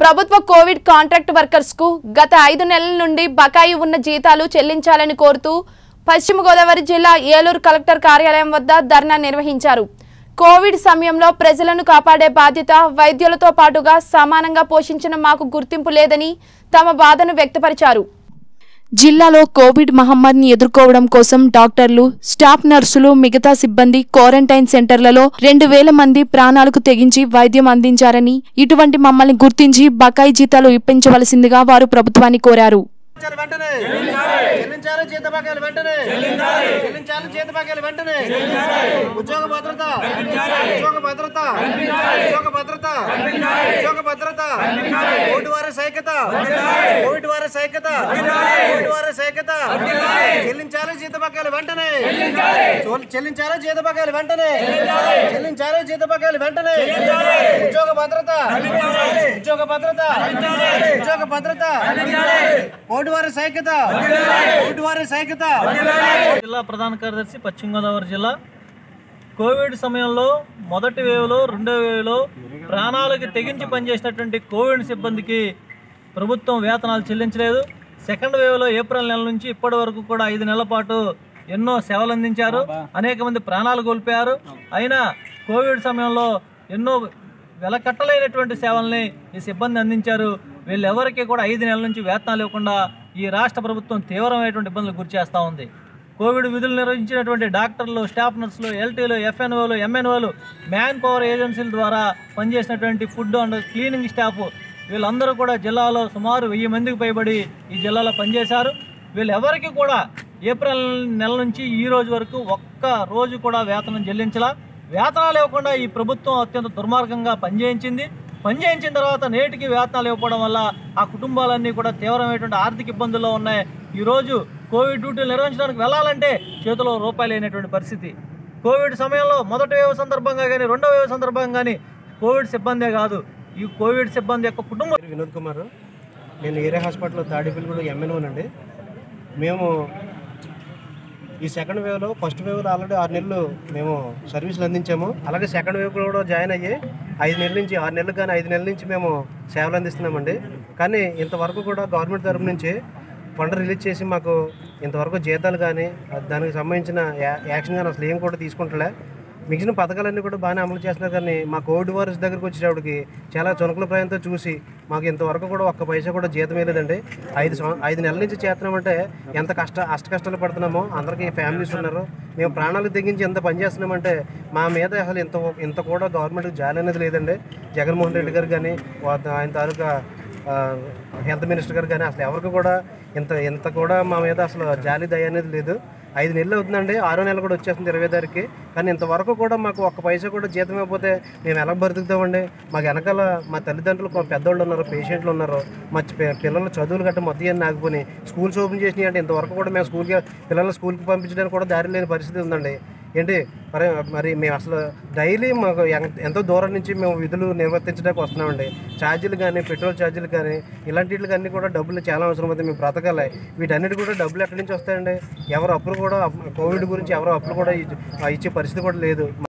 ప్రభుత్వ Covid contract workers కు గత ఐదు నెలల నుండి బకాయి ఉన్న జీతాలు చెల్లించాలని కోరుతూ పశ్చిమ గోదావరి జిల్లా ఏలూరు కలెక్టర్ కార్యాలయం వద్ద ధర్నా నిర్వహించారు కోవిడ్ సమయంలో ప్రజలను కాపాడే బాధ్యత వైద్యులతో పాటుగా సమానంగా పోషించిన మాకు గుర్తింపు లేదని తమ బాధను వ్యక్తపరిచారు జిల్లాలో కోవిడ్ మహమ్మారిని ఎదుర్కోవడం కోసం డాక్టర్లు స్టాఫ్ నర్సులు మిగతా సిబ్బంది క్వారంటైన్ సెంటర్లలో రెండు వేల మంది ప్రాణాలకు తెగించి వైద్యం అందించారని ఇటువంటి మమ్మల్ని గుర్తించి బకాయి జీతాలు ఇప్పించవలసిందిగా వారు ప్రభుత్వాన్ని కోరారు చెల్లించాలి వెంటనే చెల్లించాలి జీత బకాయిలు వెంటనే చెల్లించాలి జీత బకాయిలు వెంటనే ఉద్యోగ భద్రత ఉద్యోగ భద్రత ఉద్యోగ భద్రత ఉద్యోగ భద్రత కోవిడ్ వారి సైకత కోవిడ్ వారి సైకత కోవిడ్ వారి సైకత చెల్లించాలి జీత బకాయిలు వెంటనే చోల్- చెల్లించాలి జీత బకాయిలు వెంటనే చెల్లించాలి జీత బకాయిలు వెంటనే ఉద్యోగ భద్రత ఉద్యోగ భద్రత ఉద్యోగ భద్రత కోవిడ్ వారి సైకత కోవిడ్ వారి సైకత జిల్లా ప్రధాన కార్యదర్శి పశ్చిమ గోదావరి జిల్లా కోవిడ్ సమయంలో మొదటి వేవ్లో రెండో వేవ్లో ప్రాణాలకు తెగించి పనిచేసినటువంటి కోవిడ్ సిబ్బందికి ప్రభుత్వం వేతనాలు చెల్లించలేదు సెకండ్ వేవ్లో ఏప్రిల్ నెల నుంచి ఇప్పటి వరకు కూడా ఐదు నెలల పాటు ఎన్నో సేవలు అందించారు అనేక మంది ప్రాణాలు కోల్పోయారు అయినా కోవిడ్ సమయంలో ఎన్నో వెలకట్టలేనటువంటి సేవల్ని ఈ సిబ్బంది అందించారు వీళ్ళెవరికి కూడా ఐదు నెలల నుంచి వేతనాలు ఇవ్వకుండా ఈ రాష్ట్ర ప్రభుత్వం తీవ్రమైనటువంటి ఇబ్బందులు గురి చేస్తూ ఉంది కోవిడ్ విధులు నిర్వహించినటువంటి డాక్టర్లు స్టాఫ్ నర్సులు ఎల్టీలు ఎఫ్ఎన్ఓలు ఎంఎన్ఓలు మ్యాన్ పవర్ ఏజెన్సీల ద్వారా పనిచేసినటువంటి ఫుడ్ అండ్ క్లీనింగ్ స్టాఫ్ వీళ్ళందరూ కూడా జిల్లాలో సుమారు వెయ్యి మందికి పైబడి ఈ జిల్లాలో పనిచేశారు వీళ్ళెవరికి కూడా ఏప్రిల్ నెల నుంచి ఈ రోజు వరకు ఒక్క రోజు కూడా వేతనం చెల్లించలా వేతనాలు ఇవ్వకుండా ఈ ప్రభుత్వం అత్యంత దుర్మార్గంగా పనిచేయించింది పనిచేయించిన తర్వాత నేటికి వేతనాలు ఇవ్వకపోవడం వల్ల ఆ కుటుంబాలన్నీ కూడా తీవ్రమైనటువంటి ఆర్థిక ఇబ్బందుల్లో ఉన్నాయి ఈరోజు కోవిడ్ డ్యూటీలు నిర్వహించడానికి వెళ్ళాలంటే చేతిలో రూపాయలు లేనటువంటి పరిస్థితి కోవిడ్ సమయంలో మొదటి వేవ్ సందర్భంగా కానీ రెండో వేవ్ సందర్భంగా కానీ కోవిడ్ సిబ్బందే కాదు ఈ కోవిడ్ సిబ్బంది యొక్క కుటుంబం పేరు వినోద్ కుమార్ నేను ఏరియా హాస్పిటల్ తాడేపల్లిగూడ ఎంఎన్ఓనండి మేము ఈ సెకండ్ వేవ్లో ఫస్ట్ వేవ్లో ఆల్రెడీ ఆరు నెలలు మేము సర్వీసులు అందించాము అలాగే సెకండ్ వేవ్ కూడా జాయిన్ అయ్యి ఐదు నెలల నుంచి ఆరు నెలలు కానీ ఐదు నెలల నుంచి మేము సేవలు అందిస్తున్నామండి కానీ ఇంతవరకు కూడా గవర్నమెంట్ తరపు నుంచి ఫండ్ రిలీజ్ చేసి మాకు ఇంతవరకు జీతాలు కానీ దానికి సంబంధించిన యా- యాక్షన్ కానీ అసలు ఏం కూడా తీసుకుంటలే మిగిలిన పథకాలన్నీ కూడా బాగానే అమలు చేస్తున్నారు కానీ మా కోవిడ్ వారస్ దగ్గరికి వచ్చేటప్పటికి చాలా చునకల ప్రాయంతో చూసి మాకు ఇంతవరకు కూడా ఒక్క పైసా కూడా జీతం లేదండి ఐదు సంవ ఐదు నెలల నుంచి చేస్తున్నామంటే ఎంత కష్ట అష్ట కష్టాలు పడుతున్నామో అందరికీ ఫ్యామిలీస్ ఉన్నారు మేము ప్రాణాలు తెగించి ఎంత పని చేస్తున్నామంటే మా మీద అసలు ఇంత ఇంత కూడా గవర్నమెంట్కి జాలి అనేది లేదండి జగన్మోహన్ రెడ్డి గారు కానీ వా- ఆయన తాలూకా ఆ, హెల్త్ మినిస్టర్ గారు కానీ అసలు ఎవరికి కూడా ఇంత ఇంత కూడా మా మీద అసలు జాలి దయ అనేది లేదు ఐదు నెలలు అవుతుందండి ఆరో నెల కూడా వచ్చేస్తుంది ఇరవై తారీఖుకి కానీ ఇంతవరకు కూడా మాకు ఒక్క పైసా కూడా జీతం ఇవ్వకపోతే మేము ఎలా బ్రతుకుతామండి మాకు వెనకాల మా తల్లిదండ్రులు కొంత పెద్దోళ్ళు ఉన్నారు పేషెంట్లు ఉన్నారు మా పి- పిల్లల చదువులు గట్ట మొత్తం ఇవన్నీ ఆగిపోయి స్కూల్స్ ఓపెన్ చేసినాయి అంటే ఇంతవరకు కూడా మేము స్కూల్కి పిల్లల్ని స్కూల్కి పంపించడానికి కూడా దారి లేని పరిస్థితి ఉందండి ఏంటి మరి మరి మేము అసలు డైలీ మాకు ఎం- ఎంతో దూరం నుంచి మేము విధులు నిర్వర్తించడానికి వస్తున్నామండి ఛార్జీలు కానీ పెట్రోల్ ఛార్జీలు కానీ ఇలాంటి వీటికి అన్ని కూడా డబ్బులు చాలా అవసరం అవుతుంది మేము బ్రతకాలి వీటన్నిటి కూడా డబ్బులు ఎక్కడి నుంచి వస్తాయండి ఎవరు అప్పులు కూడా కోవిడ్ గురించి ఎవరు అప్పులు కూడా ఇచ్చే పరిస్థితి కూడా లేదు